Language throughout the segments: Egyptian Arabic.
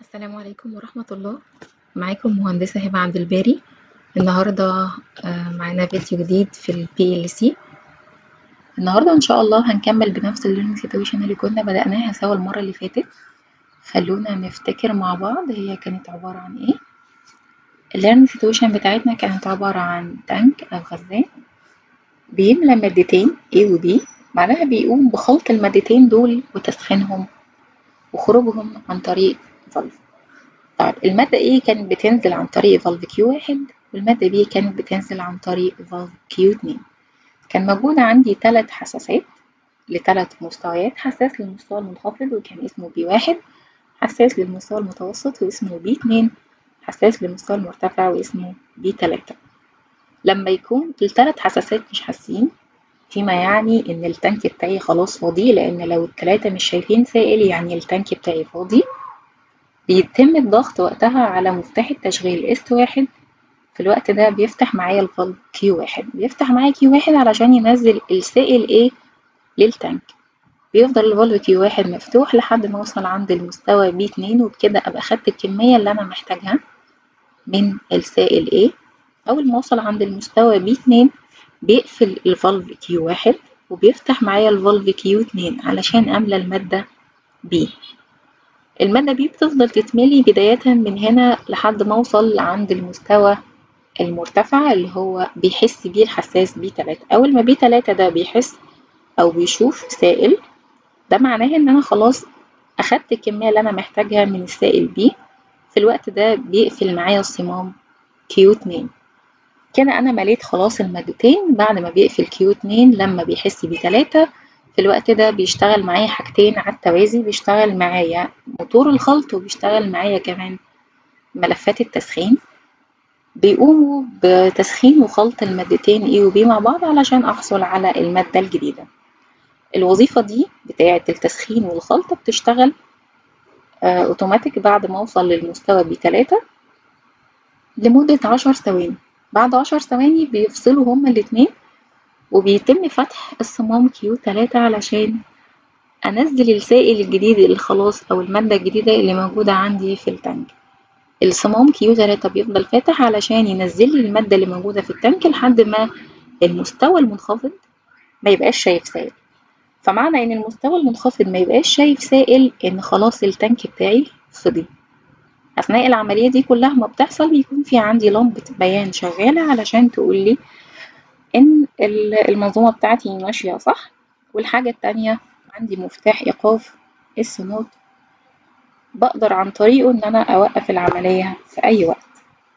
السلام عليكم ورحمة الله معاكم مهندسة هبة عبد الباري النهاردة آه، معانا فيديو جديد في ال PLC النهاردة إن شاء الله هنكمل بنفس ال learning situation اللي كنا بدأناها سوا المرة اللي فاتت خلونا نفتكر مع بعض هي كانت عبارة عن إيه ال learning situation بتاعتنا كانت عبارة عن تانك أو خزان بيملى مادتين A و B بعدها بيقوم بخلط المادتين دول وتسخينهم وخروجهم عن طريق فالف طيب المادة A كانت بتنزل عن طريق فالف كيو واحد والمادة B كانت بتنزل عن طريق فالف كيو اتنين كان موجود عندي تلات حساسات لتلات مستويات حساس للمستوى المنخفض وكان اسمه بي واحد حساس للمستوى المتوسط واسمه بي اتنين حساس للمستوى المرتفع واسمه بي تلاتة لما يكون التلات حساسات مش حاسين فيما يعني ان التانك بتاعي خلاص فاضي لان لو التلاتة مش شايفين سائل يعني التانك بتاعي فاضي بيتم الضغط وقتها على مفتاح التشغيل اس واحد في الوقت ده بيفتح معايا الفالف كيو واحد بيفتح معايا كيو واحد علشان ينزل السائل ايه للتانك بيفضل الفالف كيو واحد مفتوح لحد ما اوصل عند المستوى بي اتنين وبكده ابقى خدت الكمية اللي انا محتاجها من السائل ايه اول ما اوصل عند المستوى بي اتنين بيقفل الفالف كيو واحد وبيفتح معايا الفالف كيو اتنين علشان املى المادة بي المادة بي بتفضل تتملي بداية من هنا لحد ما اوصل عند المستوى المرتفع اللي هو بيحس بيه الحساس بي تلاتة أول ما بي تلاتة ده بيحس أو بيشوف سائل ده معناه إن أنا خلاص أخدت الكمية اللي أنا محتاجها من السائل بي في الوقت ده بيقفل معايا الصمام كيو اتنين كده أنا مليت خلاص المادتين بعد ما بيقفل كيو اتنين لما بيحس بي تلاتة في الوقت ده بيشتغل معايا حاجتين على التوازي بيشتغل معايا موتور الخلط وبيشتغل معايا كمان ملفات التسخين بيقوموا بتسخين وخلط المادتين A و B مع بعض علشان أحصل على المادة الجديدة الوظيفة دي بتاعة التسخين والخلط بتشتغل آه أوتوماتيك بعد ما أوصل للمستوى بي تلاتة لمدة عشر ثواني بعد عشر ثواني بيفصلوا هما الاتنين وبيتم فتح الصمام كيو تلاتة علشان أنزل السائل الجديد اللي خلاص أو المادة الجديدة اللي موجودة عندي في التانك الصمام كيو تلاتة بيفضل فاتح علشان ينزل لي المادة اللي موجودة في التانك لحد ما المستوى المنخفض ما يبقاش شايف سائل فمعنى ان المستوى المنخفض ما يبقاش شايف سائل ان خلاص التانك بتاعي فضي اثناء العملية دي كلها ما بتحصل بيكون في عندي لمبة بيان شغالة علشان تقول لي ان المنظومة بتاعتي ماشية صح والحاجة التانية عندي مفتاح ايقاف اس نوت بقدر عن طريقه ان انا اوقف العملية في اي وقت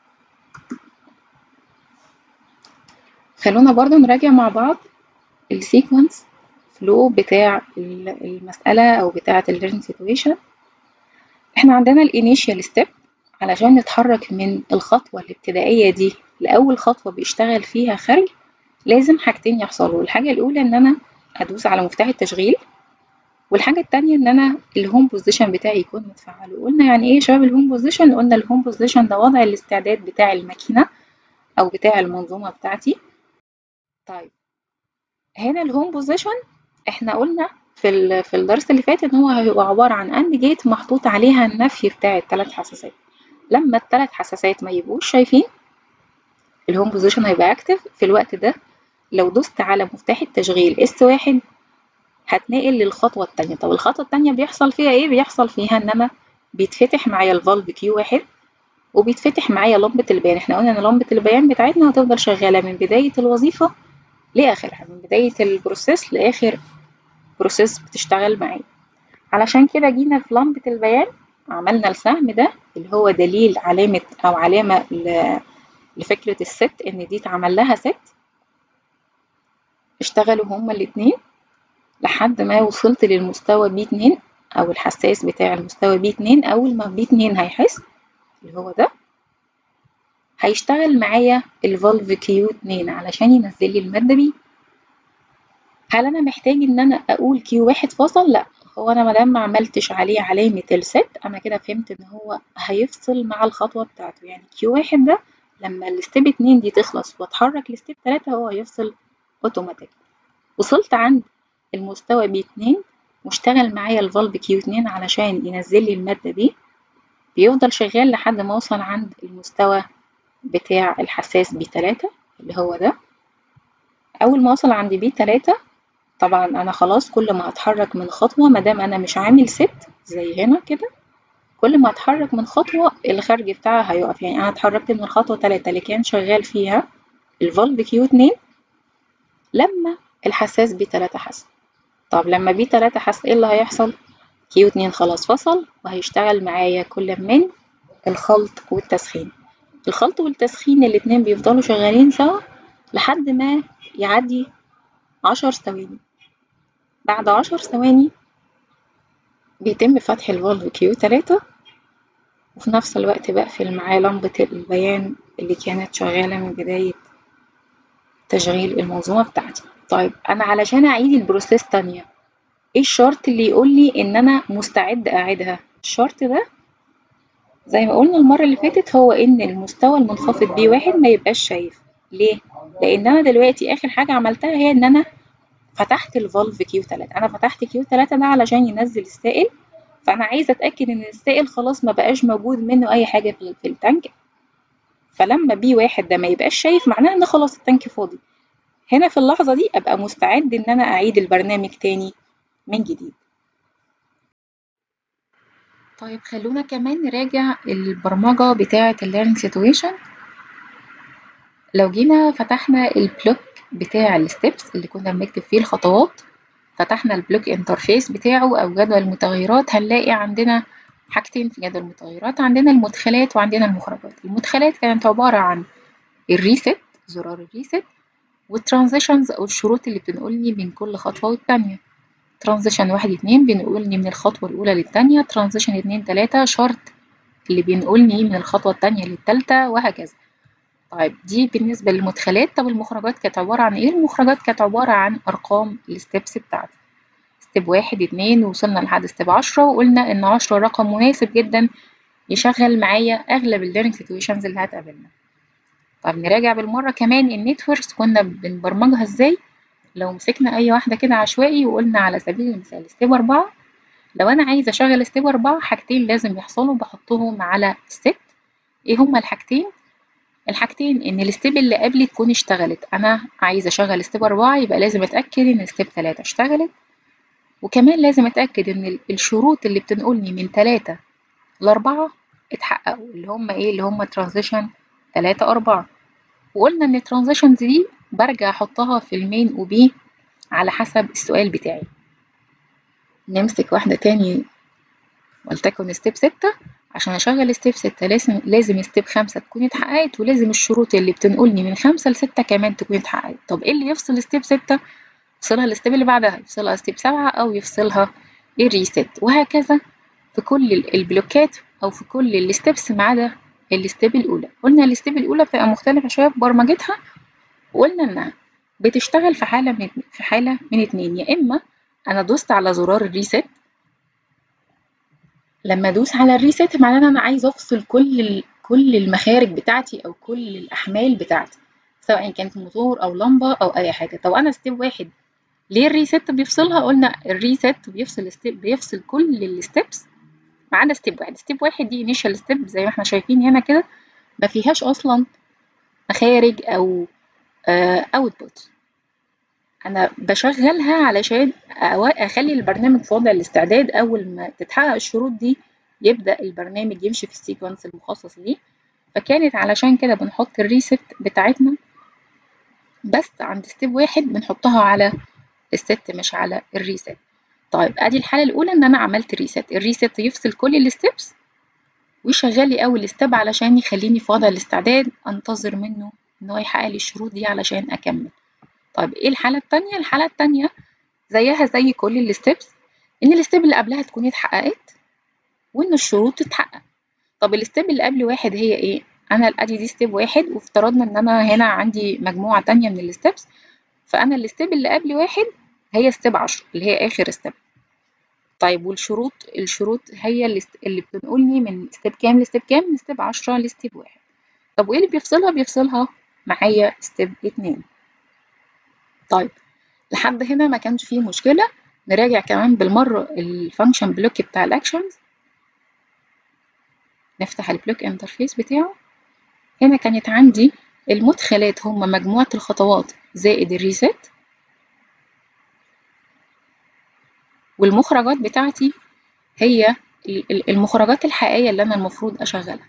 خلونا برضو نراجع مع بعض السيكونس فلو بتاع المسألة او بتاعة الليرنينج سيتويشن احنا عندنا الانيشال ستيب علشان نتحرك من الخطوة الابتدائية دي لأول خطوة بيشتغل فيها خرج لازم حاجتين يحصلوا الحاجة الأولى إن أنا أدوس على مفتاح التشغيل والحاجة التانية إن أنا الهوم بوزيشن بتاعي يكون متفعل وقلنا يعني إيه يا شباب الهوم بوزيشن قلنا الهوم بوزيشن ده وضع الاستعداد بتاع الماكينة أو بتاع المنظومة بتاعتي طيب هنا الهوم بوزيشن إحنا قلنا في في الدرس اللي فات إن هو هيبقى عبارة عن أند جيت محطوط عليها النفي بتاع التلات حساسات لما التلات حساسات ما يبقوش شايفين الهوم بوزيشن هيبقى اكتف في الوقت ده لو دوست على مفتاح التشغيل اس واحد هتنقل للخطوة التانية طب الخطوة التانية بيحصل فيها ايه بيحصل فيها ان انا بيتفتح معايا الفالف كيو واحد وبيتفتح معايا لمبة البيان احنا قلنا ان لمبة البيان بتاعتنا هتفضل شغالة من بداية الوظيفة لآخرها من بداية البروسيس لآخر بروسيس بتشتغل معايا علشان كده جينا في لمبة البيان عملنا السهم ده اللي هو دليل علامة أو علامة لفكرة الست إن دي اتعمل لها ست اشتغلوا هما الاتنين لحد ما وصلت للمستوى بي اتنين أو الحساس بتاع المستوى بي اتنين أول ما بي اتنين هيحس اللي هو ده هيشتغل معايا الفالف كيو اتنين علشان ينزل لي المادة بي هل أنا محتاج إن أنا أقول كيو واحد فصل؟ لأ هو أنا مادام ما عملتش عليه علامة الست أنا كده فهمت إن هو هيفصل مع الخطوة بتاعته يعني كيو واحد ده لما الستيب اتنين دي تخلص واتحرك لستيب تلاتة هو هيفصل اوتوماتيك وصلت عند المستوى بي اتنين واشتغل معايا الفالف كيو اتنين علشان ينزل لي المادة دي بيفضل شغال لحد ما اوصل عند المستوى بتاع الحساس بي 3 اللي هو ده اول ما اوصل عند بي 3 طبعا انا خلاص كل ما اتحرك من خطوه ما دام انا مش عامل ست زي هنا كده كل ما اتحرك من خطوه الخارج بتاعها هيقف يعني انا اتحركت من الخطوه 3 اللي كان شغال فيها الفولف كيو 2 لما الحساس بي 3 حس طب لما بي 3 حس ايه اللي هيحصل كيو 2 خلاص فصل وهيشتغل معايا كل من الخلط والتسخين الخلط والتسخين الاتنين بيفضلوا شغالين سوا لحد ما يعدي عشر ثواني بعد عشر ثواني بيتم فتح الفالف كيو 3 وفي نفس الوقت بقفل معاه لمبة البيان اللي كانت شغالة من بداية تشغيل المنظومة بتاعتي طيب أنا علشان أعيد البروسيس تانية ايه الشرط اللي يقول لي ان انا مستعد اعيدها الشرط ده زي ما قلنا المرة اللي فاتت هو ان المستوى المنخفض بيه واحد ما يبقاش شايف ليه لان انا دلوقتي اخر حاجة عملتها هي ان انا فتحت الفالف كيو 3 انا فتحت كيو 3 ده علشان ينزل السائل فانا عايزة اتأكد ان السائل خلاص ما بقاش موجود منه اي حاجة في التانك فلما بي واحد ده ما يبقاش شايف معناه ان خلاص التانك فاضي هنا في اللحظة دي ابقى مستعد ان انا اعيد البرنامج تاني من جديد طيب خلونا كمان نراجع البرمجة بتاعة الليرنينج سيتويشن لو جينا فتحنا البلوك بتاع الستبس اللي كنا بنكتب فيه الخطوات فتحنا البلوك انترفيس بتاعه او جدول المتغيرات هنلاقي عندنا حاجتين في جدول المتغيرات عندنا المدخلات وعندنا المخرجات المدخلات كانت عبارة عن الريست زرار الريست والترانزيشنز او الشروط اللي بتنقلني بين كل خطوة والتانية ترانزيشن واحد اتنين بينقلني من الخطوة الأولى للتانية ترانزيشن اتنين تلاتة شرط اللي بينقلني من الخطوة التانية للتالتة وهكذا طيب دي بالنسبة للمدخلات طب المخرجات كانت عبارة عن ايه؟ المخرجات كانت عبارة عن أرقام الستبس بتاعتي ستيب واحد اتنين وصلنا لحد ستيب عشرة وقلنا إن عشرة رقم مناسب جدا يشغل معايا أغلب الليرنينج سيتويشنز اللي هتقابلنا طب نراجع بالمرة كمان النتوركس كنا بنبرمجها ازاي لو مسكنا أي واحدة كده عشوائي وقلنا على سبيل المثال ستيب أربعة لو أنا عايزة أشغل ستيب أربعة حاجتين لازم يحصلوا بحطهم على الست إيه هما الحاجتين؟ الحاجتين إن الستيب اللي قبلي تكون اشتغلت أنا عايزة أشغل ستيب أربعة يبقى لازم أتأكد إن ستيب تلاتة اشتغلت وكمان لازم أتأكد إن الشروط اللي بتنقلني من تلاتة لأربعة اتحققوا اللي هما إيه اللي هما ترانزيشن تلاتة أربعة وقلنا إن الترانزيشنز دي برجع أحطها في المين وبي على حسب السؤال بتاعي نمسك واحدة تاني ولتكن ستيب ستة عشان أشغل ستيب ستة لازم لازم ستيب خمسة تكون اتحققت ولازم الشروط اللي بتنقلني من خمسة لستة كمان تكون اتحققت طب ايه اللي يفصل ستيب ستة؟ يفصلها الستيب اللي بعدها يفصلها ستيب سبعة أو يفصلها الريست وهكذا في كل البلوكات أو في كل الستبس ما عدا الستيب الأولى قلنا الستيب الأولى بتبقى مختلفة شوية في برمجتها وقلنا إنها بتشتغل في حالة من في حالة من اتنين يا إما أنا دوست على زرار الريست لما أدوس على الريست معناه إن أنا عايزة أفصل كل كل المخارج بتاعتي أو كل الأحمال بتاعتي سواء كانت موتور أو لمبة أو أي حاجة طب أنا ستيب واحد ليه الريست بيفصلها قلنا الريست بيفصل ستيب بيفصل كل الستبس ما عدا ستيب واحد ستيب واحد دي انيشال ستيب زي ما احنا شايفين هنا كده ما فيهاش اصلا مخارج او اوتبوت انا بشغلها علشان اخلي البرنامج في وضع الاستعداد اول ما تتحقق الشروط دي يبدا البرنامج يمشي في السيكونس المخصص ليه فكانت علشان كده بنحط الريست بتاعتنا بس عند ستيب واحد بنحطها على الست مش على الريست طيب ادي الحاله الاولى ان انا عملت ريست الريست يفصل كل الستبس ويشغل لي اول ستيب علشان يخليني في وضع الاستعداد انتظر منه ان هو يحقق لي الشروط دي علشان اكمل طيب ايه الحاله التانية الحاله التانية زيها زي كل الستبس ان الستيب اللي قبلها تكون اتحققت وان الشروط تتحقق طب الستيب اللي قبل واحد هي ايه انا ادي دي ستيب واحد وافترضنا ان انا هنا عندي مجموعه تانية من الستبس فانا الستيب اللي قبل واحد هي ستيب عشرة اللي هي اخر ستيب طيب والشروط الشروط هي اللي, اللي بتنقلني من ستيب كام لستيب كام من ستيب عشرة لستيب واحد طب وايه اللي بيفصلها بيفصلها معايا ستيب اتنين طيب لحد هنا ما كانش فيه مشكلة نراجع كمان بالمرة الفانكشن بلوك بتاع الاكشنز نفتح البلوك انترفيس بتاعه هنا كانت عندي المدخلات هم مجموعة الخطوات زائد الريست والمخرجات بتاعتي هي المخرجات الحقيقية اللي أنا المفروض أشغلها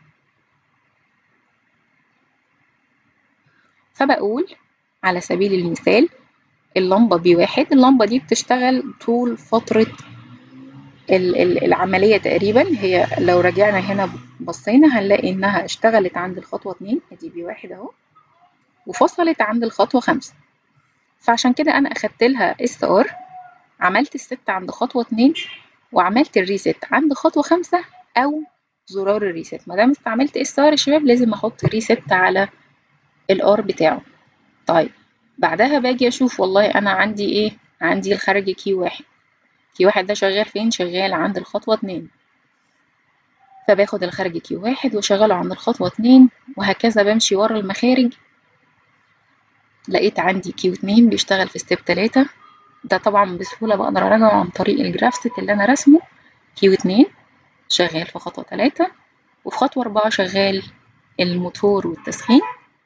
فبقول على سبيل المثال اللمبة بي واحد اللمبة دي بتشتغل طول فترة العملية تقريبا هي لو رجعنا هنا بصينا هنلاقي إنها اشتغلت عند الخطوة اتنين ادي بي واحد أهو وفصلت عند الخطوة خمسة فعشان كده أنا أخدت لها اس ار عملت الست عند خطوة اتنين وعملت الريست عند خطوة خمسة أو زرار الريست مادام استعملت اس ار يا شباب لازم أحط ريست على الار بتاعه طيب بعدها باجي أشوف والله أنا عندي إيه عندي الخارج كيو واحد كيو واحد ده شغال فين شغال عند الخطوة اتنين فباخد الخارج كيو واحد وشغله عند الخطوة اتنين وهكذا بمشي ورا المخارج لقيت عندي كيو اتنين بيشتغل في ستيب تلاتة ده طبعا بسهولة بقدر أراجعه عن طريق الجرافست اللي أنا رسمه كيو اتنين شغال في خطوة تلاتة وفي خطوة أربعة شغال الموتور والتسخين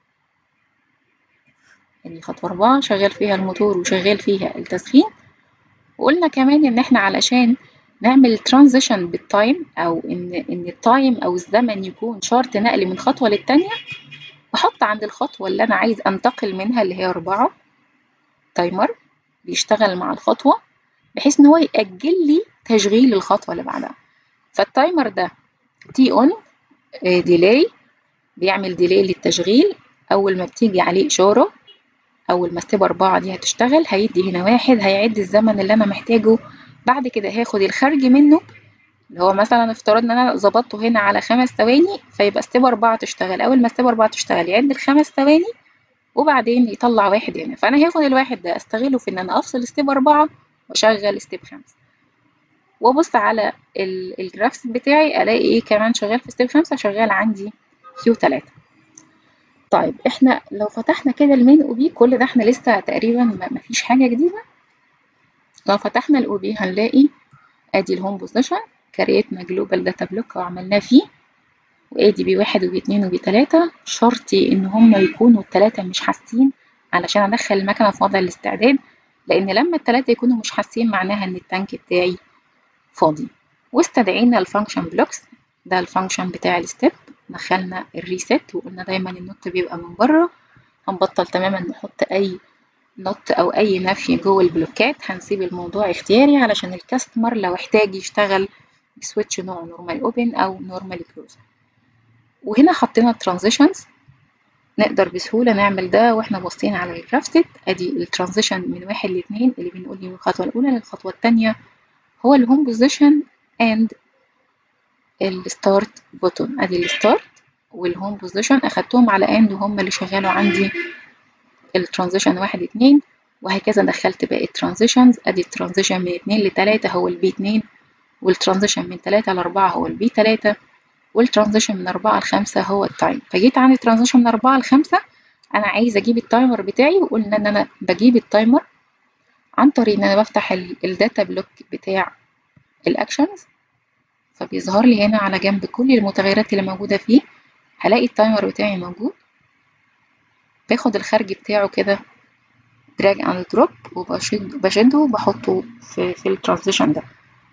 اللي خطوة أربعة شغال فيها الموتور وشغال فيها التسخين وقلنا كمان إن إحنا علشان نعمل ترانزيشن بالتايم أو إن إن التايم أو الزمن يكون شرط نقل من خطوة للتانية بحط عند الخطوة اللي أنا عايز أنتقل منها اللي هي أربعة تايمر بيشتغل مع الخطوة بحيث إن هو يأجل لي تشغيل الخطوة اللي بعدها فالتايمر ده تي أون ديلاي بيعمل ديلاي للتشغيل أول ما بتيجي عليه إشارة أول ما ستيب أربعة دي هتشتغل هيدي هنا واحد هيعد الزمن اللي أنا محتاجه بعد كده هاخد الخارج منه اللي هو مثلا افترضنا ان انا ظبطته هنا على خمس ثواني فيبقى ستيب أربعة تشتغل أول ما ستيب أربعة تشتغل يعد الخمس ثواني وبعدين يطلع واحد هنا فأنا هاخد الواحد ده أستغله في إن أنا أفصل ستيب أربعة وأشغل ستيب خمسة وأبص على الجرافس بتاعي ألاقي إيه كمان شغال في ستيب خمسة شغال عندي كيو تلاتة طيب إحنا لو فتحنا كده المين أو بي كل ده إحنا لسه تقريبا مفيش حاجة جديدة لو فتحنا الأو بي هنلاقي أدي الهوم بوزيشن كريتنا جلوبال داتا بلوك وعملناه فيه وادي بي واحد وبي اتنين وبي تلاتة شرطي ان هما يكونوا التلاتة مش حاسين علشان ادخل المكنة في وضع الاستعداد لان لما التلاتة يكونوا مش حاسين معناها ان التانك بتاعي فاضي واستدعينا الفانكشن بلوكس ده الفانكشن بتاع الستيب دخلنا الريست وقلنا دايما النوت بيبقى من بره هنبطل تماما نحط اي نوت او اي نفي جوه البلوكات هنسيب الموضوع اختياري علشان الكاستمر لو احتاج يشتغل بسويتش نوع نورمال اوبن او نورمال كلوز وهنا حطينا الترانزيشنز نقدر بسهولة نعمل ده واحنا باصين على الكرافتد ادي الترانزيشن من واحد لاتنين اللي بنقول لي من الخطوة الأولى للخطوة التانية هو الهوم بوزيشن اند الستارت بوتون ادي الستارت والهوم بوزيشن اخدتهم على اند وهم اللي شغالوا عندي الترانزيشن واحد اتنين وهكذا دخلت باقي الترانزيشنز ادي الترانزيشن من اتنين لتلاتة هو البي اتنين والترانزيشن من تلاتة لأربعة هو البي تلاتة والترانزيشن من أربعة لخمسة هو التايم فجيت عند الترانزيشن من أربعة لخمسة أنا عايزة أجيب التايمر بتاعي وقلنا إن أنا بجيب التايمر عن طريق إن أنا بفتح الداتا بلوك بتاع الأكشنز فبيظهر لي هنا على جنب كل المتغيرات اللي موجودة فيه هلاقي التايمر بتاعي موجود باخد الخارج بتاعه كده دراج اند دروب وبشد بشده وبحطه في, في الترانزيشن ده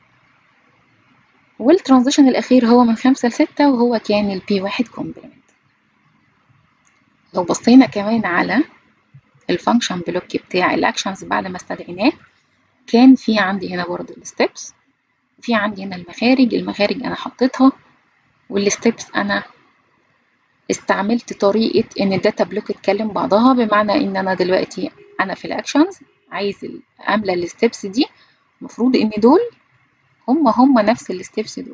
والترانزيشن الأخير هو من خمسة لستة وهو كان البي واحد كومبلمنت لو بصينا كمان على الفانكشن بلوك بتاع الأكشنز بعد ما استدعيناه كان في عندي هنا برضه الستبس في عندي هنا المخارج المخارج أنا حطيتها والستبس أنا استعملت طريقة إن الداتا بلوك تكلم بعضها بمعنى إن أنا دلوقتي أنا في الأكشنز عايز أملى الستبس دي المفروض إن دول هم هم نفس الستبس دول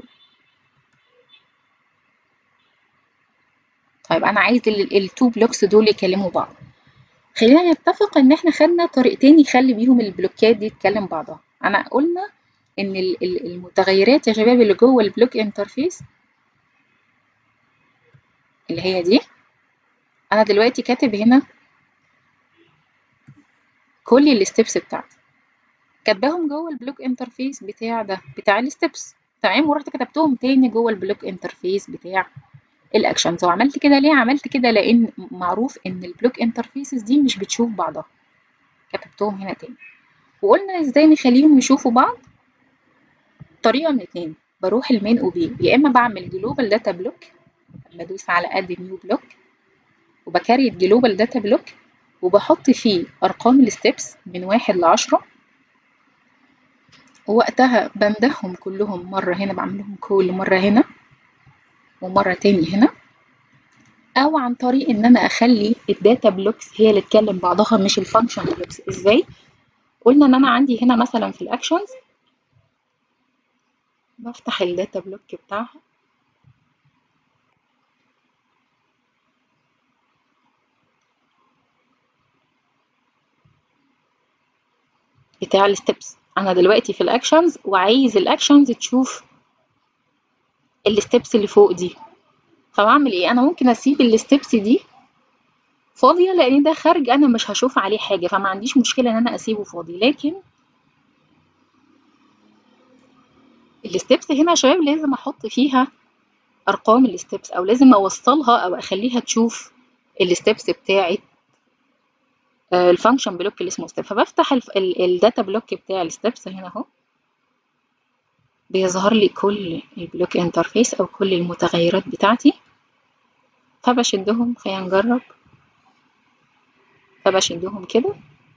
طيب انا عايز التو بلوكس دول يكلموا بعض خلينا نتفق ان احنا خدنا طريقتين يخلي بيهم البلوكات دي تكلم بعضها انا قلنا ان المتغيرات يا شباب اللي جوه البلوك انترفيس اللي هي دي انا دلوقتي كاتب هنا كل الستبس بتاعتي كاتباهم جوه البلوك انترفيس بتاع ده بتاع الستبس تمام ورحت كتبتهم تاني جوه البلوك انترفيس بتاع الاكشنز وعملت كده ليه عملت كده لان معروف ان البلوك انترفيسز دي مش بتشوف بعضها كتبتهم هنا تاني وقلنا ازاي نخليهم يشوفوا بعض طريقه من اتنين بروح المين او بي يا اما بعمل جلوبال داتا بلوك بدوس على اد نيو بلوك وبكريت جلوبال داتا بلوك وبحط فيه ارقام الستبس من واحد لعشرة ووقتها بندهم كلهم مرة هنا بعملهم كل مرة هنا ومرة تاني هنا أو عن طريق إن أنا أخلي الداتا بلوكس هي اللي تكلم بعضها مش الفانكشن بلوكس إزاي؟ قلنا إن أنا عندي هنا مثلا في الأكشنز بفتح الداتا بلوك بتاعها بتاع الستبس انا دلوقتي في الاكشنز وعايز الاكشنز تشوف الستبس اللي فوق دي فبعمل ايه انا ممكن اسيب الستبس دي فاضيه لان ده خارج انا مش هشوف عليه حاجه فما عنديش مشكله ان انا اسيبه فاضي لكن الستبس هنا يا شباب لازم احط فيها ارقام الستبس او لازم اوصلها او اخليها تشوف الستبس بتاعت الفانكشن بلوك اللي اسمه ستيب فبفتح الداتا بلوك بتاع الستبس هنا اهو بيظهر لي كل البلوك انترفيس او كل المتغيرات بتاعتي فبشدهم خلينا نجرب فبشدهم كده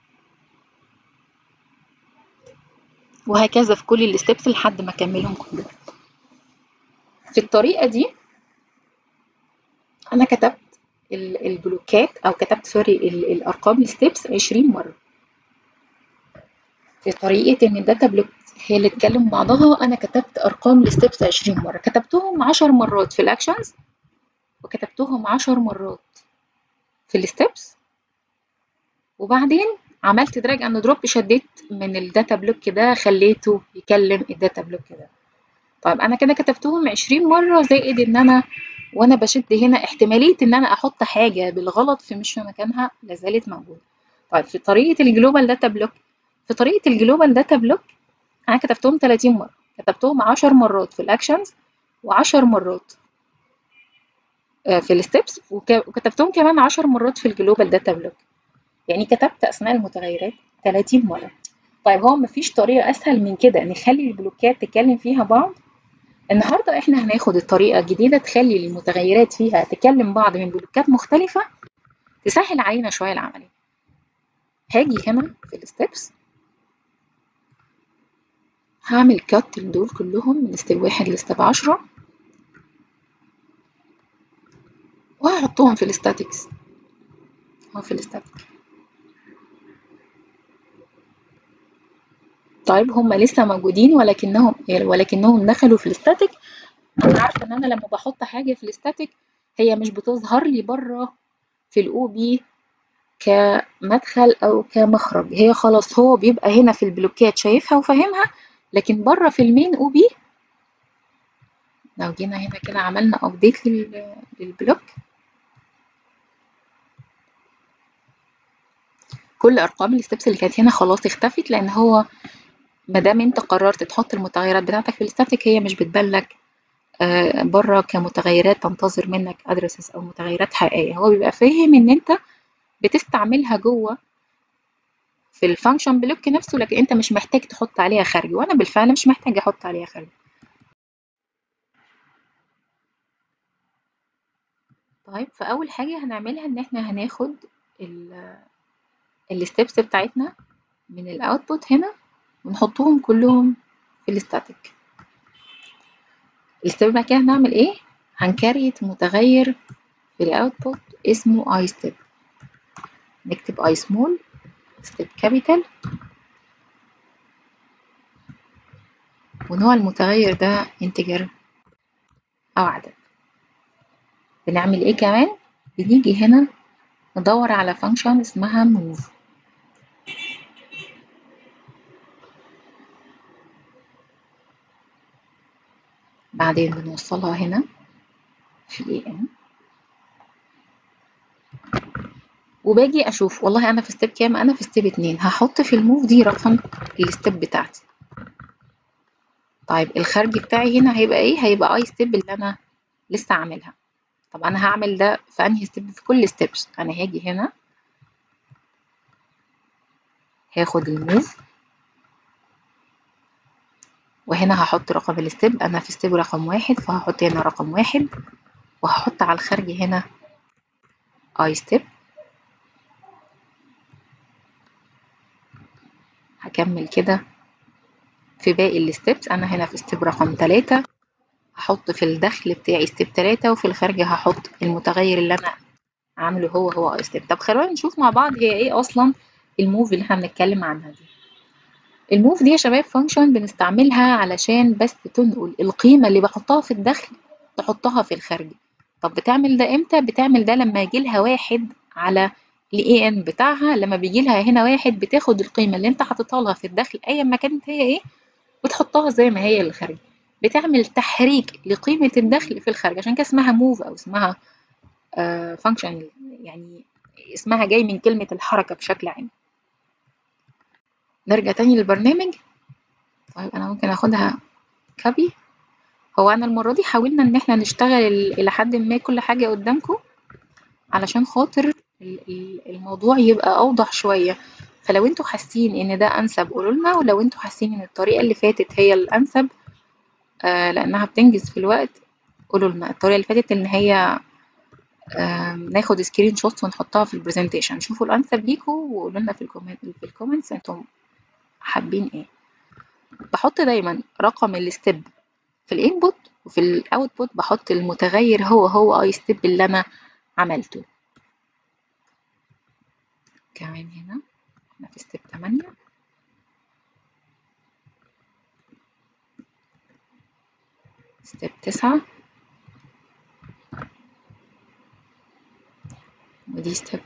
وهكذا في كل الستبس لحد ما اكملهم كلهم في الطريقه دي انا كتبت البلوكات او كتبت سوري الارقام الستبس 20 مره في طريقه ان الداتا بلوك هي اللي تكلم بعضها انا كتبت ارقام الستبس 20 مره كتبتهم 10 مرات في الاكشنز وكتبتهم 10 مرات في الستبس وبعدين عملت دراج اند دروب شديت من الداتا بلوك ده خليته يكلم الداتا بلوك ده طيب انا كده كتبتهم 20 مره زائد ان انا وانا بشد هنا احتماليه ان انا احط حاجه بالغلط في مش في مكانها لازالت موجوده طيب في طريقه الجلوبال داتا بلوك في طريقه الجلوبال داتا بلوك انا كتبتهم 30 مره كتبتهم 10 مرات في الاكشنز و10 مرات في الستبس وكتبتهم كمان 10 مرات في الجلوبال داتا بلوك يعني كتبت اسماء المتغيرات 30 مره طيب هو مفيش طريقه اسهل من كده نخلي البلوكات تكلم فيها بعض النهارده احنا هناخد الطريقه الجديده تخلي المتغيرات فيها تكلم بعض من بلوكات مختلفه تسهل علينا شويه العمليه هاجي هنا في الستبس هعمل كات لدول كلهم من ستيب واحد لستيب عشرة وهحطهم في الستاتيكس اهو في الستاتيك طيب هم لسه موجودين ولكنهم ولكنهم دخلوا في الستاتيك انا عارفه ان انا لما بحط حاجه في الستاتيك هي مش بتظهر لي بره في الاو بي كمدخل او كمخرج هي خلاص هو بيبقى هنا في البلوكات شايفها وفاهمها لكن بره في المين او بي لو جينا هنا كده عملنا ابديت للبلوك كل ارقام الستبس اللي كانت هنا خلاص اختفت لان هو ما دام انت قررت تحط المتغيرات بتاعتك في الستاتيك هي مش بتبلك آه بره كمتغيرات تنتظر منك ادرسز او متغيرات حقيقيه هو بيبقى فاهم ان انت بتستعملها جوه في الفانكشن بلوك نفسه لكن انت مش محتاج تحط عليها خارج وانا بالفعل مش محتاج احط عليها خارج طيب فاول حاجه هنعملها ان احنا هناخد الستبس بتاعتنا من الاوتبوت هنا ونحطهم كلهم في الستاتيك الستيب بعد كده هنعمل ايه هنكريت متغير في الاوتبوت اسمه اي ستيب نكتب اي سمول ستيب كابيتال ونوع المتغير ده انتجر او عدد بنعمل ايه كمان بنيجي هنا ندور على فانكشن اسمها move بعدين بنوصلها هنا في الاي ام وباجي اشوف والله انا في ستيب كام انا في ستيب اتنين هحط في الموف دي رقم الستيب بتاعتي طيب الخارج بتاعي هنا هيبقى ايه هيبقى اي ستيب اللي انا لسه عاملها طب انا هعمل ده في انهي ستيب في كل ستيبس انا هاجي هنا هاخد الموف وهنا هحط رقم الستيب انا في ستيب رقم واحد فهحط هنا رقم واحد وهحط على الخارج هنا اي ستيب هكمل كده في باقي الستبس انا هنا في ستيب رقم تلاتة هحط في الدخل بتاعي ستيب تلاتة وفي الخارج هحط المتغير اللي انا عامله هو هو اي ستيب طب خلونا نشوف مع بعض هي ايه اصلا الموف اللي احنا بنتكلم عنها دي الموف دي يا شباب فانكشن بنستعملها علشان بس تنقل القيمة اللي بحطها في الدخل تحطها في الخارج طب بتعمل ده امتى بتعمل ده لما يجي لها واحد على الاي ان بتاعها لما بيجي لها هنا واحد بتاخد القيمة اللي انت حاططها لها في الدخل ايا ما كانت هي ايه وتحطها زي ما هي للخارج بتعمل تحريك لقيمة الدخل في الخارج عشان كده اسمها موف او اسمها فانكشن uh, يعني اسمها جاي من كلمة الحركة بشكل عام نرجع تاني للبرنامج طيب انا ممكن اخدها كابي هو انا المرة دي حاولنا ان احنا نشتغل الى حد ما كل حاجة قدامكم علشان خاطر الموضوع يبقى اوضح شوية فلو انتوا حاسين ان ده انسب قولوا لنا ولو انتوا حاسين ان الطريقة اللي فاتت هي الانسب آه لانها بتنجز في الوقت قولوا لنا الطريقة اللي فاتت ان هي آه ناخد سكرين شوت ونحطها في البرزنتيشن شوفوا الانسب ليكوا وقولوا لنا في الكومنت في الكومنتس انتم حابين ايه بحط دايما رقم الستيب في الانبوت وفي الاوتبوت بحط المتغير هو هو اي ستيب اللي انا عملته كمان هنا احنا في ستيب 8 ستيب 9 ودي ستيب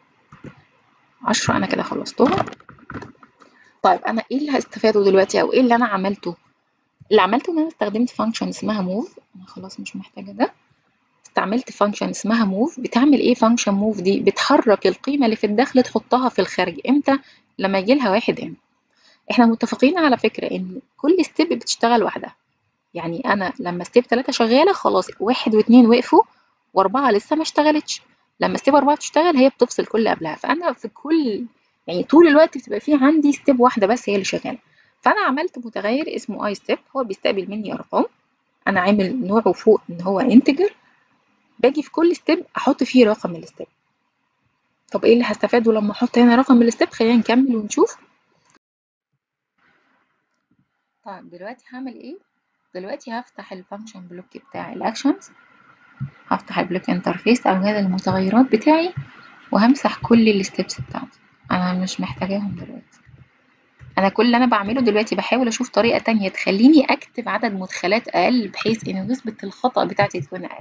10 انا كده خلصتهم طيب انا ايه اللي هستفاده دلوقتي او ايه اللي انا عملته اللي عملته ان انا استخدمت فانكشن اسمها موف انا خلاص مش محتاجه ده استعملت فانكشن اسمها موف بتعمل ايه فانكشن موف دي بتحرك القيمه اللي في الدخل تحطها في الخارج امتى لما يجي لها واحد هنا احنا متفقين على فكره ان كل ستيب بتشتغل لوحدها يعني انا لما ستيب 3 شغاله خلاص واحد واثنين وقفوا واربعه لسه ما اشتغلتش لما ستيب أربعة بتشتغل هي بتفصل كل قبلها فأنا في كل يعني طول الوقت بتبقى في عندي ستيب واحدة بس هي اللي شغالة فأنا عملت متغير اسمه اي ستيب هو بيستقبل مني أرقام أنا عامل نوعه فوق إن هو انتجر باجي في كل ستيب أحط فيه رقم الستيب طب إيه اللي هستفاده لما أحط هنا رقم الستيب خلينا نكمل ونشوف طيب دلوقتي هعمل إيه دلوقتي هفتح الفانكشن بلوك بتاع الاكشنز هفتح البلوك انترفيس او جدول المتغيرات بتاعي وهمسح كل الستبس بتاعتي انا مش محتاجاهم دلوقتي انا كل اللي انا بعمله دلوقتي بحاول اشوف طريقه تانية تخليني اكتب عدد مدخلات اقل بحيث ان نسبه الخطا بتاعتي تكون اقل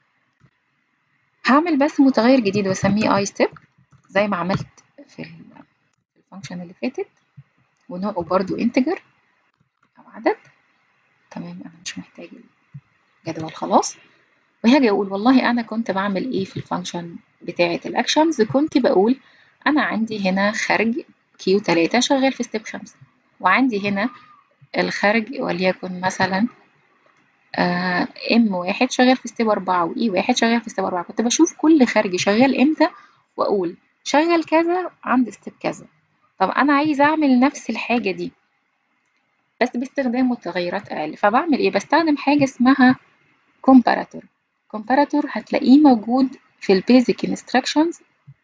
هعمل بس متغير جديد واسميه اي ستيب زي ما عملت في الفانكشن اللي فاتت ونوعه برضو انتجر او عدد تمام انا مش محتاج الجدول خلاص وهاجي اقول والله انا كنت بعمل ايه في الفانكشن بتاعه الاكشنز كنت بقول انا عندي هنا خارج كيو 3 شغال في ستيب 5 وعندي هنا الخارج وليكن مثلا ام واحد شغال في ستيب 4 واي واحد شغال في ستيب 4 كنت بشوف كل خارج شغال امتى واقول شغل كذا عند ستيب كذا طب انا عايز اعمل نفس الحاجه دي بس باستخدام متغيرات اقل فبعمل ايه بستخدم حاجه اسمها comparator comparator هتلاقيه موجود في البيزك instructions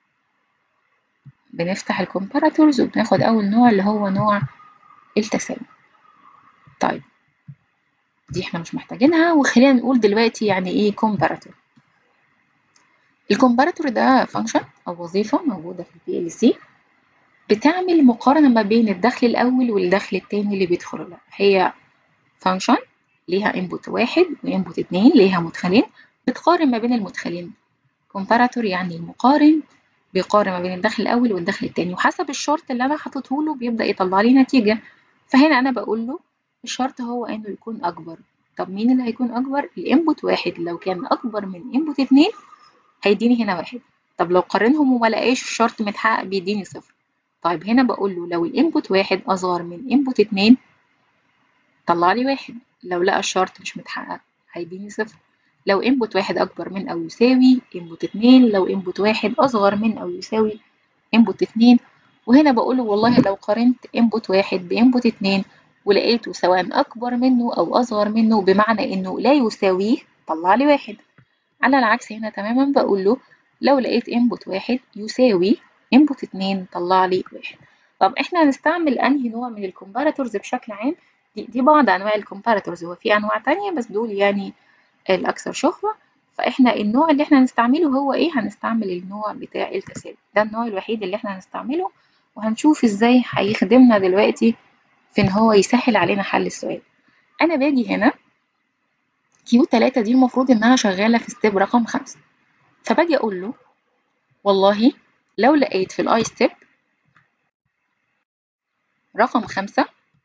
بنفتح الكومباراتورز وبناخد اول نوع اللي هو نوع التساوي طيب دي احنا مش محتاجينها وخلينا نقول دلوقتي يعني ايه comparator الكومباراتور ده فانكشن او وظيفه موجوده في البي ال سي بتعمل مقارنة ما بين الدخل الأول والدخل التاني اللي بيدخل لها هي فانكشن ليها انبوت واحد وانبوت اتنين ليها مدخلين بتقارن ما بين المدخلين كومباراتور يعني المقارن بيقارن ما بين الدخل الأول والدخل التاني وحسب الشرط اللي أنا حاطته له بيبدأ يطلع لي نتيجة فهنا أنا بقول له الشرط هو إنه يكون أكبر طب مين اللي هيكون أكبر؟ الانبوت واحد لو كان أكبر من انبوت اتنين هيديني هنا واحد طب لو قارنهم وما لقاش الشرط متحقق بيديني صفر طيب هنا بقول له لو الانبوت واحد أصغر من انبوت اتنين طلع لي واحد لو لقى الشرط مش متحقق هيديني صفر لو انبوت واحد اكبر من او يساوي انبوت اتنين لو انبوت واحد اصغر من او يساوي انبوت اتنين وهنا بقوله والله لو قارنت انبوت واحد بانبوت اتنين ولقيته سواء اكبر منه او اصغر منه بمعنى انه لا يساويه طلع لي واحد على العكس هنا تماما بقول له لو لقيت انبوت واحد يساوي انبوت اتنين طلع لي واحد طب احنا هنستعمل انهي نوع من الكومباراتورز بشكل عام دي, دي بعض انواع الكومباراتورز هو في انواع تانية بس دول يعني الاكثر شهرة فاحنا النوع اللي احنا هنستعمله هو ايه هنستعمل النوع بتاع التساوي ده النوع الوحيد اللي احنا هنستعمله وهنشوف ازاي هيخدمنا دلوقتي في ان هو يسهل علينا حل السؤال انا باجي هنا كيو 3 دي المفروض انها شغالة في ستيب رقم خمسة فباجي اقول له والله لو لقيت في الاي ستيب رقم خمسة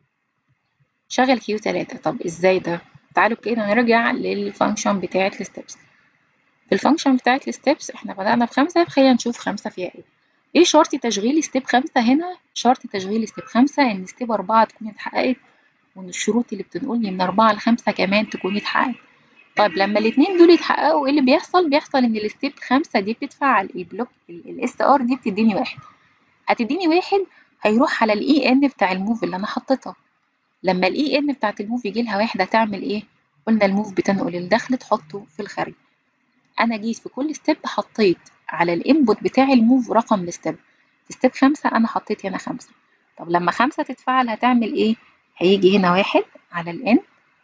شغل كيو 3 طب ازاي ده تعالوا كده نرجع للفانكشن بتاعة الستبس في الفانكشن بتاعة الستبس احنا بدأنا بخمسة خلينا نشوف خمسة فيها ايه ايه شرط تشغيل ستيب خمسة هنا شرط تشغيل ستيب خمسة ان ستيب أربعة تكون اتحققت وان الشروط اللي بتنقلني من أربعة لخمسة كمان تكون اتحققت طيب لما الاتنين دول يتحققوا ايه اللي بيحصل بيحصل ان الستيب خمسة دي بتتفعل البلوك الاس ار دي بتديني واحد هتديني واحد هيروح على الاي ان بتاع الموف اللي انا حطيتها لما الاي ان بتاعت الموف يجي لها واحد هتعمل ايه قلنا الموف بتنقل الدخل تحطه في الخارج انا جيت في كل ستيب حطيت على الانبوت بتاع الموف رقم الستيب في ستيب خمسة انا حطيت هنا خمسة طب لما خمسة تتفعل هتعمل ايه هيجي هنا واحد على الان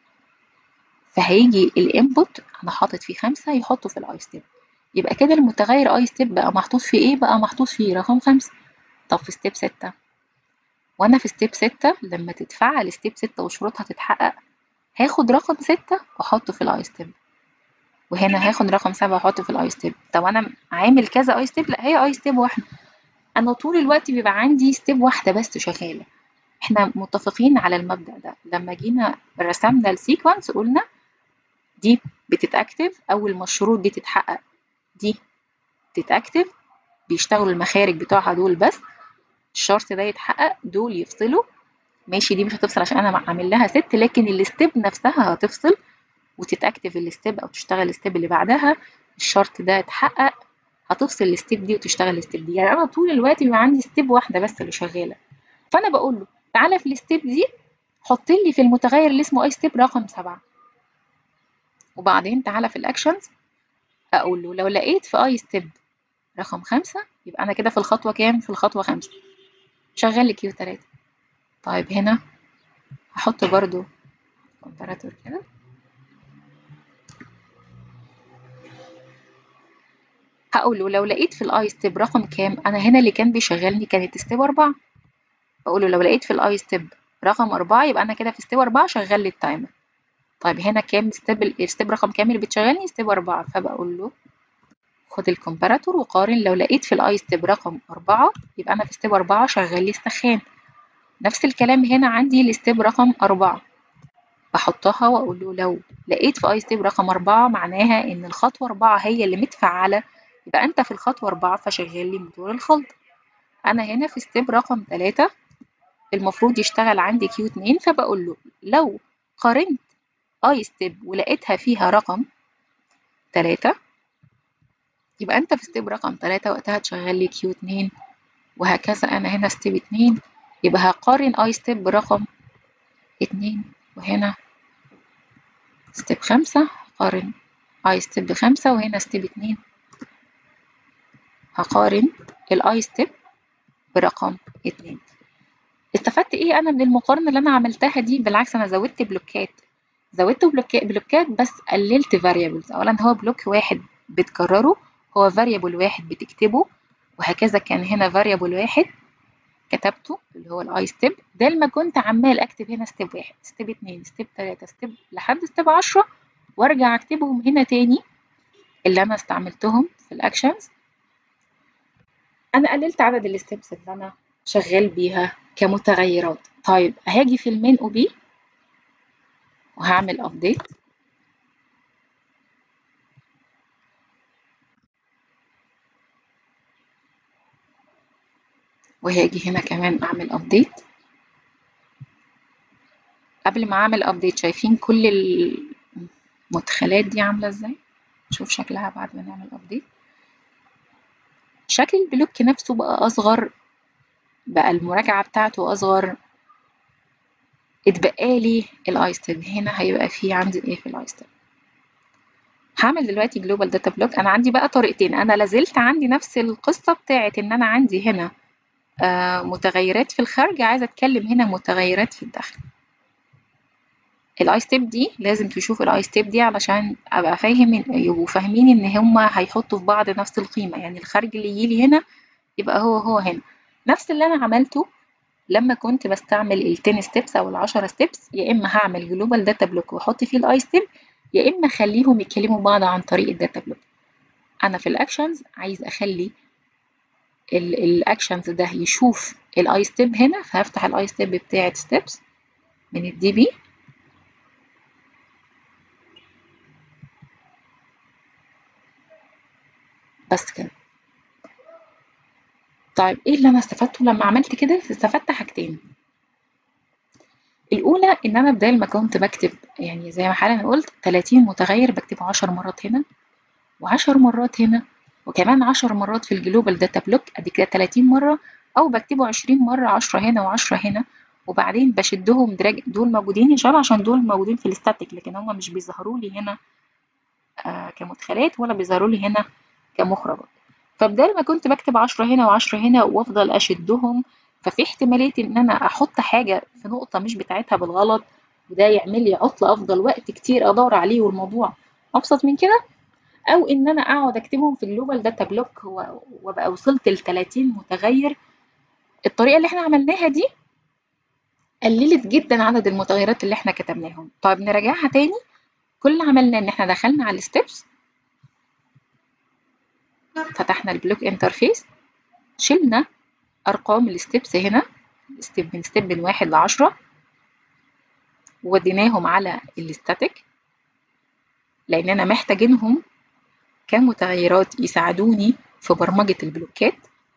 فهيجي الانبوت انا حاطط فيه خمسة يحطه في الاي ستيب يبقى كده المتغير اي ستيب بقى محطوط فيه ايه بقى محطوط فيه رقم خمسة طب في ستيب ستة وانا في ستيب ستة لما تتفعل ستيب ستة وشروطها تتحقق هاخد رقم ستة واحطه في الاي ستيب وهنا هاخد رقم سبعة واحطه في الاي ستيب طب انا عامل كذا اي ستيب لا هي اي ستيب واحدة انا طول الوقت بيبقى عندي ستيب واحدة بس شغالة احنا متفقين على المبدأ ده لما جينا رسمنا السيكونس قلنا دي بتتأكتف أول ما الشروط دي تتحقق دي تتأكتف بيشتغلوا المخارج بتوعها دول بس الشرط ده يتحقق دول يفصلوا ماشي دي مش هتفصل عشان انا عامل لها ست لكن الستيب نفسها هتفصل وتتأكتف الستيب او تشتغل الستيب اللي بعدها الشرط ده يتحقق هتفصل الستيب دي وتشتغل الستيب دي يعني انا طول الوقت بيبقى عندي ستيب واحده بس اللي شغاله فانا بقول له تعالى في الستيب دي حط لي في المتغير اللي اسمه اي ستيب رقم سبعة وبعدين تعالى في الاكشنز اقول له لو لقيت في اي ستيب رقم خمسة يبقى انا كده في الخطوه كام في الخطوه خمسة شغال لي كيو تلاتة طيب هنا هحط برضو كومباراتور كده هقول له لو لقيت في الاي ستيب رقم كام انا هنا اللي كان بيشغلني كانت ستيب أربعة بقول له لو لقيت في الاي ستيب رقم أربعة يبقى انا كده في ستيب أربعة شغال لي التايمر طيب هنا كام ستيب الستيب رقم كام اللي بتشغلني ستيب أربعة فبقول له خد الكومباراتور وقارن لو لقيت في الاي ستيب رقم أربعة يبقى انا في ستيب أربعة شغال لي السخان نفس الكلام هنا عندي الستيب رقم أربعة بحطها وأقول له لو لقيت في أي ستيب رقم أربعة معناها إن الخطوة أربعة هي اللي متفعلة يبقى أنت في الخطوة أربعة فشغال لي موتور الخلط أنا هنا في ستيب رقم تلاتة المفروض يشتغل عندي كيو اتنين فبقول له لو قارنت أي ستيب ولقيتها فيها رقم تلاتة يبقى أنت في ستيب رقم تلاتة وقتها تشغل لي كيو اتنين وهكذا أنا هنا ستيب اتنين يبقى هقارن اي ستيب برقم اتنين وهنا ستيب خمسة هقارن اي ستيب بخمسة وهنا ستيب اتنين هقارن الاي ستيب برقم اتنين استفدت ايه انا من المقارنة اللي انا عملتها دي بالعكس انا زودت بلوكات زودت بلوكات بلوكات بس قللت فاريبلز اولا هو بلوك واحد بتكرره هو فاريبل واحد بتكتبه وهكذا كان هنا فاريبل واحد كتبته اللي هو الاي ستيب ده لما كنت عمال اكتب هنا ستيب واحد ستيب اتنين ستيب تلاتة ستيب لحد ستيب عشرة وارجع اكتبهم هنا تاني اللي انا استعملتهم في الاكشنز انا قللت عدد الستيبس اللي انا شغال بيها كمتغيرات طيب هاجي في المين او بي وهعمل ابديت وهاجي هنا كمان اعمل ابديت قبل ما اعمل ابديت شايفين كل المدخلات دي عامله ازاي نشوف شكلها بعد ما نعمل ابديت شكل البلوك نفسه بقى اصغر بقى المراجعه بتاعته اصغر اتبقى لي الاي ستيب هنا هيبقى في عندي ايه في الاي ستيب هعمل دلوقتي جلوبال داتا بلوك انا عندي بقى طريقتين انا لازلت عندي نفس القصه بتاعت ان انا عندي هنا آه متغيرات في الخارج عايزه اتكلم هنا متغيرات في الداخل الاي ستيب دي لازم تشوف الاي ستيب دي علشان ابقى فاهم يبقوا فاهمين ان هما هيحطوا في بعض نفس القيمه يعني الخارج اللي يجيلي هنا يبقى هو هو هنا نفس اللي انا عملته لما كنت بستعمل ال 10 ستيبس او ال 10 ستيبس يا اما هعمل جلوبال داتا بلوك واحط فيه الاي ستيب يا اما اخليهم يتكلموا بعض عن طريق الداتا بلوك انا في الاكشنز عايز اخلي الاكشنز ده يشوف الاي ستيب هنا فهفتح الاي ستيب بتاعت ستيبس من الدي بي بس كده طيب ايه اللي انا استفدته لما عملت كده استفدت حاجتين الاولى ان انا بدل ما كنت بكتب يعني زي ما حالا قلت 30 متغير بكتبه 10 مرات هنا و10 مرات هنا وكمان 10 مرات في الجلوبال داتا بلوك ادي كده 30 مره او بكتبه 20 مره 10 هنا و10 هنا وبعدين بشدهم دراج دول موجودين يا شباب عشان دول موجودين في الاستاتيك لكن هم مش بيظهروا لي هنا آه كمدخلات ولا بيظهروا لي هنا كمخرجات فبدل ما كنت بكتب 10 هنا و10 هنا وافضل اشدهم ففي احتماليه ان انا احط حاجه في نقطه مش بتاعتها بالغلط وده يعمل لي عطل افضل وقت كتير ادور عليه والموضوع ابسط من كده او ان انا اقعد اكتبهم في جلوبال داتا بلوك وابقى وصلت ل 30 متغير الطريقه اللي احنا عملناها دي قللت جدا عدد المتغيرات اللي احنا كتبناهم طيب نراجعها تاني كل اللي عملناه ان احنا دخلنا على الستبس فتحنا البلوك انترفيس شلنا ارقام الستبس هنا ستيب من ستيب من واحد لعشرة ووديناهم على الاستاتيك لاننا محتاجينهم كمتغيرات يساعدوني في برمجة البلوكات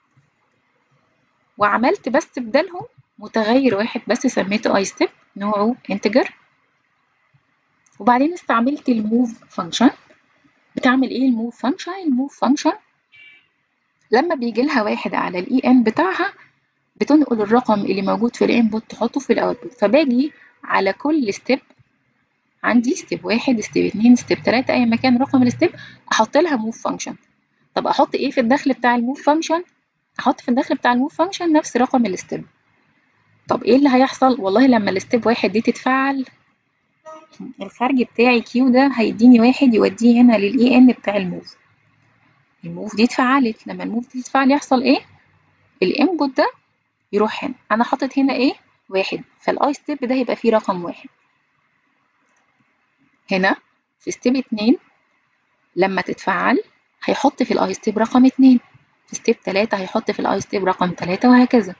وعملت بس بدلهم متغير واحد بس سميته اي ستيب نوعه انتجر وبعدين استعملت الموف فانكشن بتعمل ايه الموف فانكشن الموف فانكشن لما بيجي لها واحد على الاي ان بتاعها بتنقل الرقم اللي موجود في الانبوت تحطه في الاوتبوت فباجي على كل ستيب عندي ستيب واحد ستيب اتنين ستيب تلاتة اي مكان رقم الستيب احط لها موف فانكشن طب احط ايه في الدخل بتاع الموف فانكشن احط في الدخل بتاع الموف فانكشن نفس رقم الستيب طب ايه اللي هيحصل والله لما الستيب واحد دي تتفعل الخارج بتاعي كيو ده هيديني واحد يوديه هنا للاي ان بتاع الموف الموف دي اتفعلت لما الموف دي تتفعل يحصل ايه الانبوت ده يروح هنا انا حاطط هنا ايه واحد فالاي ستيب ده هيبقى فيه رقم واحد هنا في ستيب اتنين لما تتفعل هيحط في الاي ستيب رقم اتنين في ستيب تلاتة هيحط في الاي ستيب رقم تلاتة وهكذا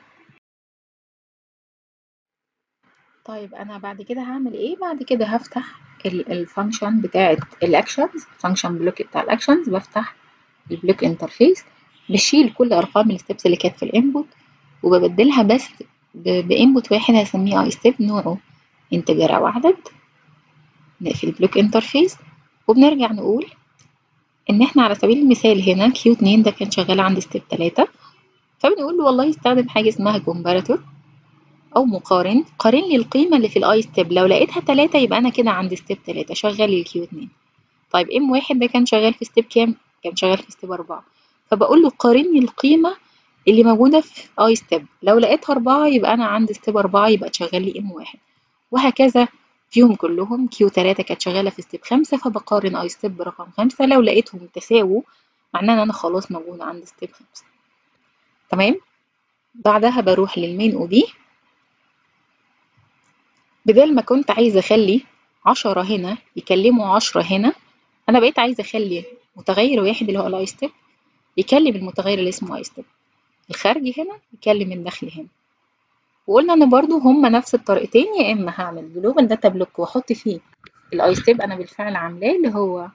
طيب انا بعد كده هعمل ايه بعد كده هفتح الفانكشن بتاعت الاكشنز فانكشن بلوك بتاع الاكشنز بفتح البلوك انترفيس بشيل كل ارقام الستبس اللي كانت في الانبوت وببدلها بس بانبوت واحد هسميه اي ستيب نوعه انتجر او عدد نقفل البلوك انترفيس وبنرجع نقول ان احنا على سبيل المثال هنا كيو 2 ده كان شغال عند ستيب 3 فبنقول له والله استخدم حاجه اسمها كومباراتور او مقارن قارن لي القيمه اللي في الاي ستيب لو لقيتها 3 يبقى انا كده عند ستيب 3 شغل لي الكيو 2 طيب ام واحد ده كان شغال في ستيب كام كان شغال في ستيب 4 فبقول له قارن لي القيمه اللي موجوده في اي ستيب لو لقيتها 4 يبقى انا عند ستيب 4 يبقى تشغل لي ام واحد وهكذا فيهم كلهم كيو 3 كانت شغاله في ستيب 5 فبقارن اي ستيب برقم 5 لو لقيتهم تساووا معناه ان انا خلاص موجوده عند ستيب 5 تمام بعدها بروح للمين او بي بدل ما كنت عايزه اخلي عشرة هنا يكلموا عشرة هنا انا بقيت عايزه اخلي متغير واحد اللي هو الاي ستيب يكلم المتغير اللي اسمه اي ستيب الخارجي هنا يكلم الداخلي هنا وقلنا ان برضو هما نفس الطريقتين يا اما هعمل جلوبال داتا بلوك واحط فيه الاي ستيب انا بالفعل عاملاه اللي هو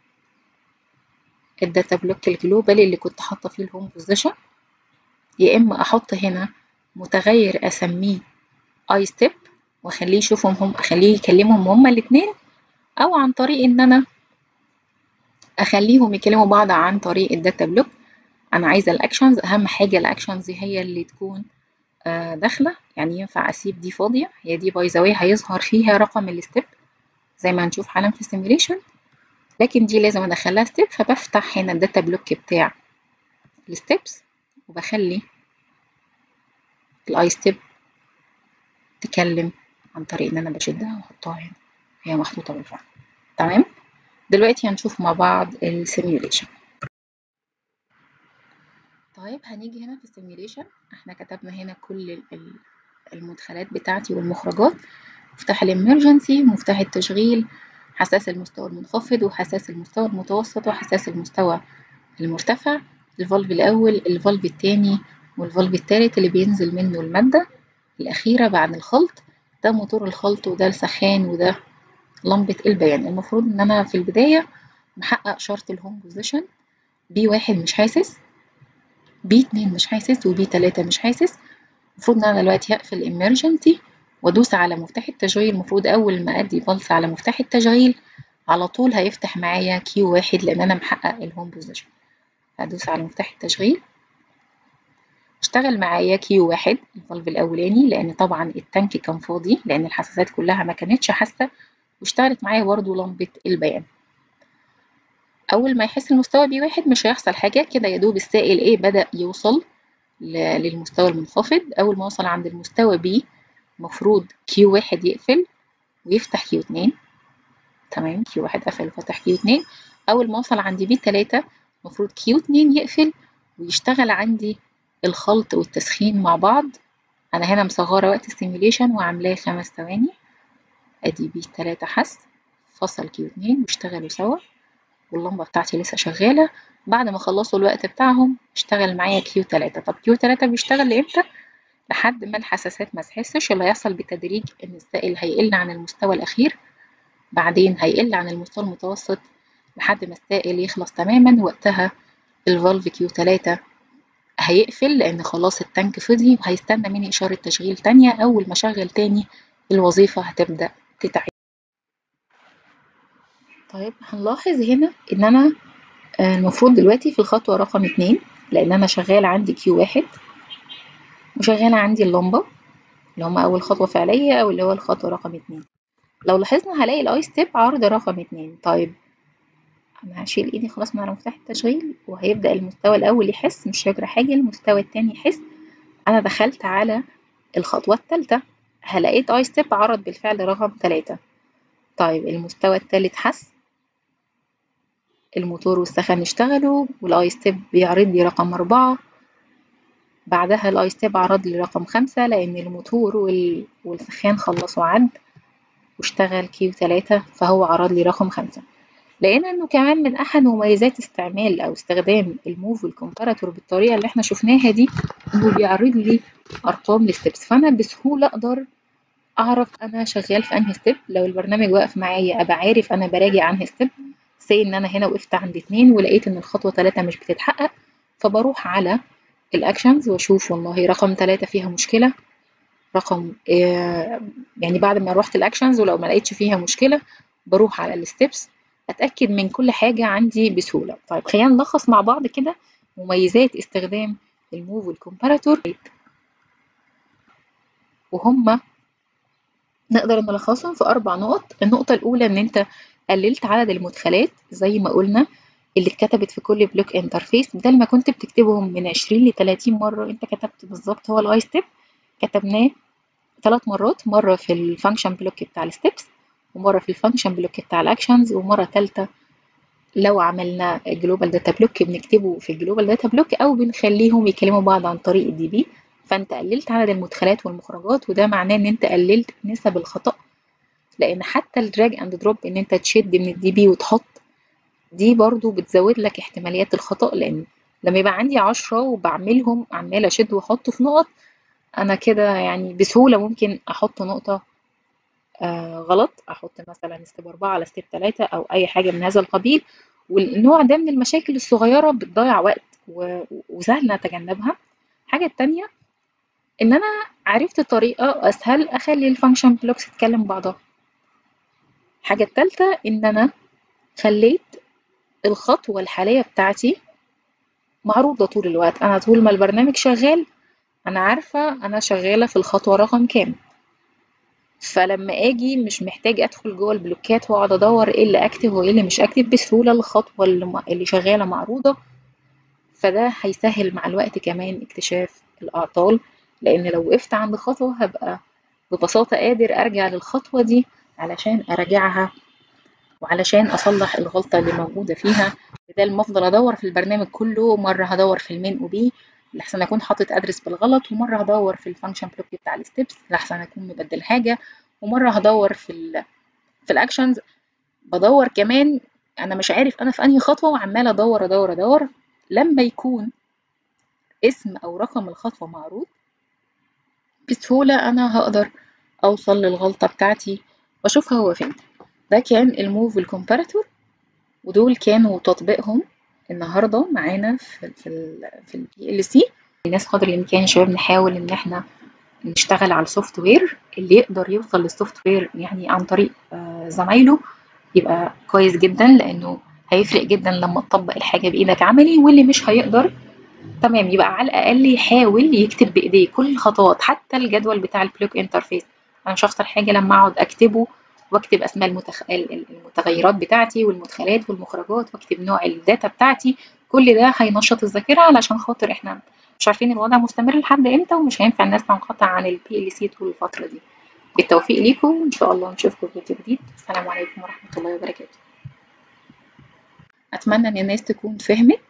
الداتا بلوك الجلوبال اللي كنت حاطه فيه الهوم بوزيشن يا اما احط هنا متغير اسميه اي ستيب واخليه يشوفهم هم اخليه يكلمهم هما الاتنين او عن طريق ان انا اخليهم يكلموا بعض عن طريق الداتا بلوك انا عايزه الاكشنز اهم حاجه الاكشنز هي اللي تكون آه داخله يعني ينفع اسيب دي فاضيه هي دي باي ذا هيظهر فيها رقم الستيب زي ما هنشوف حالا في السيميوليشن لكن دي لازم ادخلها ستيب فبفتح هنا الداتا بلوك بتاع الستبس وبخلي الاي ستيب تكلم عن طريق ان انا بشدها واحطها هنا هي محطوطه بالفعل تمام دلوقتي هنشوف مع بعض السيميوليشن طيب هنيجي هنا في السيميوليشن احنا كتبنا هنا كل المدخلات بتاعتي والمخرجات مفتاح الامرجنسي مفتاح التشغيل حساس المستوى المنخفض وحساس المستوى المتوسط وحساس المستوى المرتفع الفالف الأول الفالف التاني والفالف التالت اللي بينزل منه المادة الأخيرة بعد الخلط ده موتور الخلط وده السخان وده لمبة البيان المفروض إن أنا في البداية محقق شرط الهوم بوزيشن بي واحد مش حاسس بي اتنين مش حاسس وبي تلاتة مش حاسس المفروض إن أنا دلوقتي هقفل emergency وأدوس على مفتاح التشغيل المفروض أول ما أدي بلس على مفتاح التشغيل على طول هيفتح معايا كيو واحد لأن أنا محقق الهوم بوزيشن هدوس على مفتاح التشغيل اشتغل معايا كيو واحد الفالف الأولاني لأن طبعا التانك كان فاضي لأن الحساسات كلها ما كانتش حاسة واشتغلت معايا برضه لمبة البيان أول ما يحس المستوى بي واحد مش هيحصل حاجة كده يدوب السائل إيه بدأ يوصل للمستوى المنخفض أول ما وصل عند المستوى بي المفروض كيو واحد يقفل ويفتح كيو اتنين تمام كيو واحد قفل وفتح كيو اتنين أول ما وصل عند بي تلاتة المفروض كيو اتنين يقفل ويشتغل عندي الخلط والتسخين مع بعض أنا هنا مصغرة وقت السيميوليشن وعاملاه خمس ثواني أدي بي تلاتة حس فصل كيو اتنين واشتغلوا سوا واللمبة بتاعتي لسه شغالة بعد ما خلصوا الوقت بتاعهم اشتغل معايا كيو تلاتة طب كيو تلاتة بيشتغل لإمتى؟ لحد ما الحساسات ما تحسش اللي هيحصل بالتدريج إن السائل هيقل عن المستوى الأخير بعدين هيقل عن المستوى المتوسط لحد ما السائل يخلص تماما وقتها الفالف كيو تلاتة هيقفل لأن خلاص التانك فضي وهيستنى مني إشارة تشغيل تانية أول ما أشغل تاني الوظيفة هتبدأ تتعيد طيب هنلاحظ هنا إن أنا المفروض دلوقتي في الخطوة رقم اتنين لأن أنا شغالة عندي كيو واحد وشغالة عندي اللمبة اللي هما أول خطوة فعلية أو اللي هو الخطوة رقم اتنين لو لاحظنا هلاقي الأي ستيب عرض رقم اتنين طيب أنا هشيل إيدي خلاص من على مفتاح التشغيل وهيبدأ المستوى الأول يحس مش هيجرى حاجة المستوى التاني يحس أنا دخلت على الخطوة التالتة هلاقيت أي ستيب عرض بالفعل رقم تلاتة طيب المستوى التالت حس الموتور والسخن اشتغلوا والاي ستيب بيعرض لي رقم أربعة بعدها الاي ستيب عرض لي رقم خمسة لأن الموتور وال... والسخان خلصوا عد واشتغل كيو تلاتة فهو عرض لي رقم خمسة لقينا انه كمان من احد مميزات استعمال او استخدام الموف والكومباراتور بالطريقه اللي احنا شفناها دي انه بيعرض لي ارقام الستبس فانا بسهوله اقدر اعرف انا شغال في انهي ستيب لو البرنامج واقف معايا ابقى عارف انا براجع انهي ستيب سي ان انا هنا وقفت عند اتنين ولقيت ان الخطوه تلاتة مش بتتحقق فبروح على الاكشنز واشوف والله رقم تلاتة فيها مشكله رقم آه يعني بعد ما روحت الاكشنز ولو ما لقيتش فيها مشكله بروح على الستبس اتاكد من كل حاجه عندي بسهوله طيب خلينا نلخص مع بعض كده مميزات استخدام الموف والكومباراتور وهما نقدر نلخصهم في أربع نقط النقطة الأولى إن أنت قللت عدد المدخلات زي ما قلنا اللي اتكتبت في كل بلوك انترفيس بدل ما كنت بتكتبهم من 20 ل 30 مرة أنت كتبت بالظبط هو الأي ستيب كتبناه ثلاث مرات مرة في الفانكشن بلوك بتاع الستبس ومرة في الفانكشن بلوك بتاع الأكشنز ومرة تالتة لو عملنا جلوبال داتا بلوك بنكتبه في الجلوبال داتا بلوك أو بنخليهم يكلموا بعض عن طريق الدي بي فانت قللت عدد المدخلات والمخرجات وده معناه ان انت قللت نسب الخطأ لان حتى الدراج اند دروب ان انت تشد من الدي بي وتحط دي برضو بتزود لك احتماليات الخطأ لان لما يبقى عندي عشرة وبعملهم عمال اشد واحط في نقط انا كده يعني بسهولة ممكن احط نقطة آه غلط احط مثلا ستيب اربعة على ستيب تلاتة او اي حاجة من هذا القبيل والنوع ده من المشاكل الصغيرة بتضيع وقت وسهل نتجنبها الحاجة التانية ان انا عرفت طريقة اسهل اخلي الفانكشن بلوكس تتكلم بعضها الحاجة التالتة ان انا خليت الخطوة الحالية بتاعتي معروضة طول الوقت انا طول ما البرنامج شغال انا عارفة انا شغالة في الخطوة رقم كام فلما اجي مش محتاج ادخل جوه البلوكات واقعد ادور ايه اللي اكتف وايه اللي مش اكتف بسهولة الخطوة اللي, اللي شغالة معروضة فده هيسهل مع الوقت كمان اكتشاف الاعطال لان لو وقفت عند خطوة هبقى ببساطة قادر ارجع للخطوة دي علشان اراجعها وعلشان اصلح الغلطة اللي موجودة فيها بدل ما افضل ادور في البرنامج كله مرة هدور في المين وبي لحسن اكون حاطط ادرس بالغلط ومره هدور في الفانكشن بلوك بتاع الستبس لحسن اكون مبدل حاجه ومره هدور في ال في الاكشنز بدور كمان انا مش عارف انا في انهي خطوه وعمال ادور ادور ادور لما يكون اسم او رقم الخطوه معروض بسهوله انا هقدر اوصل للغلطه بتاعتي واشوفها هو فين ده كان الموف والكومباراتور ودول كانوا تطبيقهم النهارده معانا في في ال في البي ال سي الناس قدر الامكان يا شباب نحاول ان احنا نشتغل على السوفت وير اللي يقدر يوصل للسوفت وير يعني عن طريق زمايله يبقى كويس جدا لانه هيفرق جدا لما تطبق الحاجه بايدك عملي واللي مش هيقدر تمام يبقى على الاقل يحاول يكتب بايديه كل الخطوات حتى الجدول بتاع البلوك انترفيس انا مش هخسر حاجه لما اقعد اكتبه واكتب اسماء المتخ... المتغيرات بتاعتي والمدخلات والمخرجات واكتب نوع الداتا بتاعتي كل ده هينشط الذاكره علشان خاطر احنا مش عارفين الوضع مستمر لحد امتى ومش هينفع الناس تنقطع عن البي ال سي طول الفتره دي بالتوفيق ليكم ان شاء الله نشوفكم في فيديو جديد السلام عليكم ورحمه الله وبركاته اتمنى ان الناس تكون فهمت